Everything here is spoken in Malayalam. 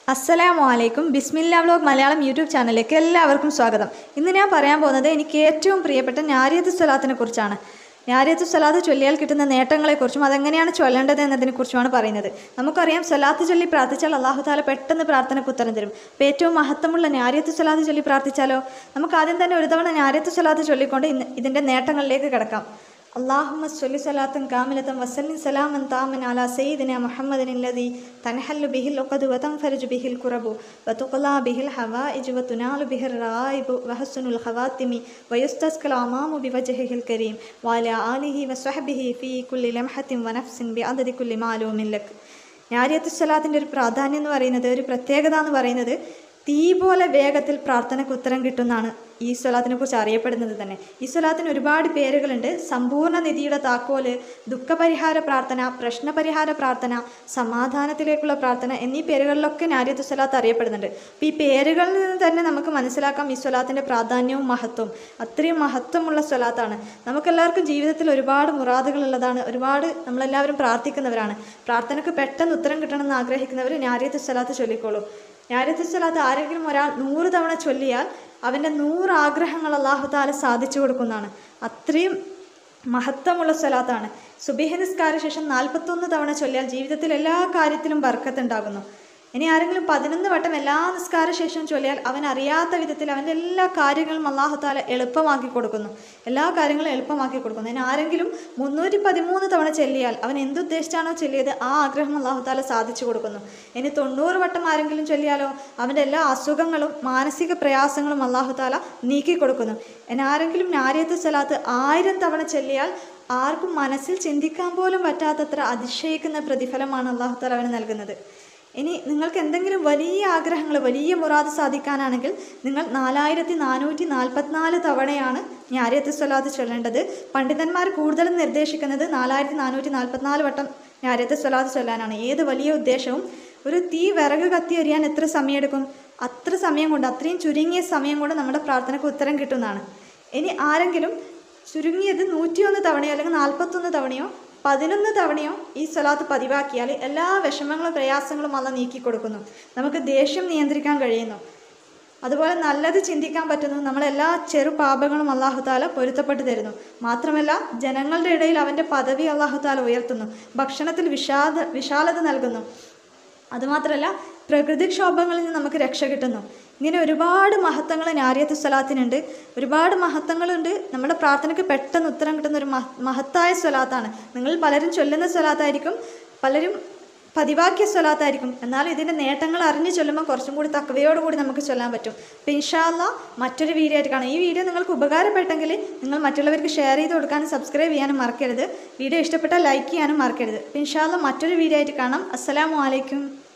അസ്സലാമു അലൈക്കും ബിസ്മില്ല വ്ലോഗ് മലയാളം യൂട്യൂബ് ചാനലിലേക്ക് എല്ലാവർക്കും സ്വാഗതം ഇന്ന് ഞാൻ പറയാൻ പോകുന്നത് എനിക്ക് ഏറ്റവും പ്രിയപ്പെട്ട ഞാരിയത്ത് സ്വലാത്തിനെ കുറിച്ചാണ് ഞാരിയത്ത് സ്വലാത്ത് ചൊല്ലിയാൽ കിട്ടുന്ന നേട്ടങ്ങളെക്കുറിച്ചും അതെങ്ങനെയാണ് ചൊല്ലേണ്ടത് എന്നതിനെക്കുറിച്ചുമാണ് പറയുന്നത് നമുക്കറിയാം സ്വലാത്ത് ചൊല്ലി പ്രാർത്ഥിച്ചാൽ അള്ളാഹു താല പെട്ടെന്ന് പ്രാർത്ഥനയ്ക്ക് ഉത്തരം തരും അപ്പോൾ ഏറ്റവും മഹത്വമുള്ള ഞാരിയത്ത് സ്വലാത്ത് ചൊല്ലി പ്രാർത്ഥിച്ചാലോ നമുക്ക് ആദ്യം തന്നെ ഒരു തവണ ഞാരിയത്ത് സ്വലാത്ത് ചൊല്ലിക്കൊണ്ട് ഇന്ന് ഇതിൻ്റെ നേട്ടങ്ങളിലേക്ക് കിടക്കാം اللهم صل صلاة كاملة وسلم سلاما تاما على سيدنا محمد الذي تنحل به العقد وتنفرج به الكرب وتقلى به الحوائج وتنال به الرغائب وحسن الخواتم ويستسقى الأمام بوجهه الكريم وعلى آله وصحبه في كل لمحة ونفس بعدد كل معلوم لك ഞാരിയത്ത് സ്വലാത്തിൻ്റെ ഒരു പ്രാധാന്യം എന്ന് പറയുന്നത് ഒരു പ്രത്യേകത എന്ന് പറയുന്നത് തീ പോലെ വേഗത്തിൽ പ്രാർത്ഥനയ്ക്ക് ഉത്തരം കിട്ടുന്നതാണ് ഈ സ്വലാത്തിനെ കുറിച്ച് അറിയപ്പെടുന്നത് തന്നെ ഈ സ്വലാത്തിന് ഒരുപാട് പേരുകളുണ്ട് സമ്പൂർണ്ണ നിധിയുടെ താക്കോല് ദുഃഖപരിഹാര പ്രാർത്ഥന പ്രശ്നപരിഹാര പ്രാർത്ഥന സമാധാനത്തിലേക്കുള്ള പ്രാർത്ഥന എന്നീ പേരുകളിലൊക്കെ നാരിയത്ത് സ്വലാത്ത് അറിയപ്പെടുന്നുണ്ട് അപ്പോൾ ഈ പേരുകളിൽ നിന്ന് തന്നെ നമുക്ക് മനസ്സിലാക്കാം ഈ സ്വലാത്തിൻ്റെ പ്രാധാന്യവും മഹത്വവും അത്രയും മഹത്വമുള്ള സ്വലാത്താണ് നമുക്കെല്ലാവർക്കും ജീവിതത്തിൽ ഒരുപാട് മുറാദുകളുള്ളതാണ് ഒരുപാട് നമ്മളെല്ലാവരും പ്രാർത്ഥിക്കുന്നവരാണ് പ്രാർത്ഥനയ്ക്ക് പെട്ടെന്ന് ഉത്തരം കിട്ടണമെന്ന് ആഗ്രഹിക്കുന്നവർ നാരിയത്ത് സ്വലാത്ത് ചൊല്ലിക്കോളൂ ഞാരിയത്ത് സ്വലാത്ത് ആരെങ്കിലും ഒരാൾ നൂറ് തവണ ചൊല്ലിയാൽ അവൻ്റെ നൂറ് ആഗ്രഹങ്ങൾ അള്ളാഹു താല സാധിച്ചു കൊടുക്കുന്നതാണ് അത്രയും മഹത്വമുള്ള സ്വലാത്താണ് സുബിഹ നിസ്കാര ശേഷം നാൽപ്പത്തൊന്ന് തവണ ചൊല്ലിയാൽ ജീവിതത്തിൽ എല്ലാ കാര്യത്തിലും ബർക്കത്തുണ്ടാകുന്നു ഇനി ആരെങ്കിലും പതിനൊന്ന് വട്ടം എല്ലാ നിസ്കാര ശേഷവും ചൊല്ലിയാൽ അവൻ അറിയാത്ത വിധത്തിൽ അവൻ്റെ എല്ലാ കാര്യങ്ങളും അള്ളാഹു താല എളുപ്പമാക്കി കൊടുക്കുന്നു എല്ലാ കാര്യങ്ങളും എളുപ്പമാക്കി കൊടുക്കുന്നു ഇനി ആരെങ്കിലും മുന്നൂറ്റി പതിമൂന്ന് തവണ ചെല്ലിയാൽ അവൻ എന്തുദ്ദേശിച്ചാണോ ചൊല്ലിയത് ആ ആഗ്രഹം അള്ളാഹു താല സാധിച്ചു കൊടുക്കുന്നു ഇനി തൊണ്ണൂറ് വട്ടം ആരെങ്കിലും ചൊല്ലിയാലോ അവൻ്റെ എല്ലാ അസുഖങ്ങളും മാനസിക പ്രയാസങ്ങളും അള്ളാഹു താല നീക്കി കൊടുക്കുന്നു ഇനി ആരെങ്കിലും നാരിയത്ത് സ്വലാത്ത് ആയിരം തവണ ചെല്ലിയാൽ ആർക്കും മനസ്സിൽ ചിന്തിക്കാൻ പോലും പറ്റാത്തത്ര അതിശയിക്കുന്ന പ്രതിഫലമാണ് അള്ളാഹു താല അവന് നൽകുന്നത് ഇനി നിങ്ങൾക്ക് എന്തെങ്കിലും വലിയ ആഗ്രഹങ്ങൾ വലിയ മുറാദ് സാധിക്കാനാണെങ്കിൽ നിങ്ങൾ നാലായിരത്തി നാനൂറ്റി നാൽപ്പത്തിനാല് തവണയാണ് ഞാരിയത്ത് സ്വലാത്ത് ചൊല്ലേണ്ടത് പണ്ഡിതന്മാർ കൂടുതലും നിർദ്ദേശിക്കുന്നത് നാലായിരത്തി നാനൂറ്റി നാൽപ്പത്തിനാല് വട്ടം ഞാരിയത്ത് സ്വലാത്ത് ചൊല്ലാനാണ് ഏത് വലിയ ഉദ്ദേശവും ഒരു തീ വിറക് കത്തി എറിയാൻ എത്ര സമയമെടുക്കും അത്ര സമയം കൊണ്ട് അത്രയും ചുരുങ്ങിയ സമയം കൊണ്ട് നമ്മുടെ പ്രാർത്ഥനയ്ക്ക് ഉത്തരം കിട്ടുന്നതാണ് ഇനി ആരെങ്കിലും ചുരുങ്ങിയത് നൂറ്റിയൊന്ന് തവണയോ അല്ലെങ്കിൽ നാൽപ്പത്തൊന്ന് തവണയോ പതിനൊന്ന് തവണയോ ഈ സ്വലാത്ത് പതിവാക്കിയാൽ എല്ലാ വിഷമങ്ങളും പ്രയാസങ്ങളും അല്ല നീക്കി കൊടുക്കുന്നു നമുക്ക് ദേഷ്യം നിയന്ത്രിക്കാൻ കഴിയുന്നു അതുപോലെ നല്ലത് ചിന്തിക്കാൻ പറ്റുന്നു നമ്മളെല്ലാ ചെറു പാപങ്ങളും അള്ളാഹുതാല പൊരുത്തപ്പെട്ടു തരുന്നു മാത്രമല്ല ജനങ്ങളുടെ ഇടയിൽ അവൻ്റെ പദവി അള്ളാഹുതാല ഉയർത്തുന്നു ഭക്ഷണത്തിൽ വിഷാദ വിശാലത നൽകുന്നു അതുമാത്രമല്ല പ്രകൃതിക്ഷോഭങ്ങളിൽ നിന്ന് നമുക്ക് രക്ഷ കിട്ടുന്നു ഇങ്ങനെ ഒരുപാട് മഹത്വങ്ങൾ നാരിയത്ത് സ്വലാത്തിനുണ്ട് ഒരുപാട് മഹത്വങ്ങളുണ്ട് നമ്മുടെ പ്രാർത്ഥനയ്ക്ക് പെട്ടെന്ന് ഉത്തരം കിട്ടുന്ന ഒരു മഹ മഹത്തായ സ്വലാത്താണ് നിങ്ങൾ പലരും ചൊല്ലുന്ന സ്വലാത്തായിരിക്കും പലരും പതിവാക്കിയ സ്വലാത്തായിരിക്കും എന്നാലും ഇതിൻ്റെ നേട്ടങ്ങൾ അറിഞ്ഞ് ചൊല്ലുമ്പോൾ കുറച്ചും കൂടി തക്കവയോടുകൂടി നമുക്ക് ചൊല്ലാൻ പറ്റും അപ്പോൾ ഇൻഷാല്ല മറ്റൊരു വീഡിയോ ആയിട്ട് കാണാം ഈ വീഡിയോ നിങ്ങൾക്ക് ഉപകാരപ്പെട്ടെങ്കിൽ നിങ്ങൾ മറ്റുള്ളവർക്ക് ഷെയർ ചെയ്ത് കൊടുക്കാനും സബ്സ്ക്രൈബ് ചെയ്യാനും മറക്കരുത് വീഡിയോ ഇഷ്ടപ്പെട്ടാൽ ലൈക്ക് ചെയ്യാനും മറക്കരുത് അപ്പോൾ ഇൻഷാല്ല മറ്റൊരു വീഡിയോ ആയിട്ട് കാണാം അസ്സലാമു അലൈക്കും